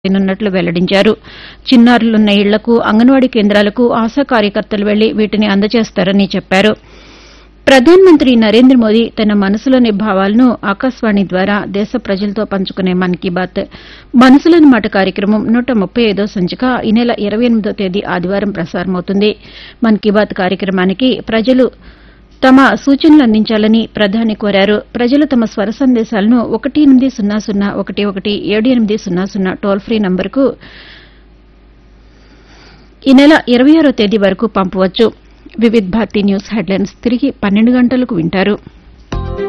చేయనున్నట్లు వెల్లడించారు చిన్నారులున్న ఇళ్లకు అంగన్వాడీ కేంద్రాలకు ఆశా కార్యకర్తలు వెళ్లి వీటిని అందజేస్తారని చెప్పారు ప్రధానమంత్రి నరేంద్ర మోదీ తన మనసులోని భావాలను ఆకాశవాణి ద్వారా దేశ ప్రజలతో పంచుకునే మన్ కీ బాత్ మనసులోని మాట కార్యక్రమం నూట ముప్పై ఐదో సంచిక ఈ నెల ఇరవై ఎనిమిదో తేదీ ఆదివారం ప్రసారమవుతుంది మన్ కీ బాత్ కార్యక్రమానికి ప్రజలు తమ సూచనలు అందించాలని ప్రధాని కోరారు ప్రజలు తమ స్వర సందేశాలను ఒకటి ఎనిమిది సున్నా సున్నా ఒకటి ఒకటి ఏడు ఎనిమిది సున్నా సున్నా టోల్ ఫ్రీ నంబర్కు ఈ నెల ఇరవై ఆరో తేదీ వరకు పంపవచ్చు వివిధ్ భారతి న్యూస్ హెడ్లైన్స్ తిరిగి పన్నెండు గంటలకు వింటారు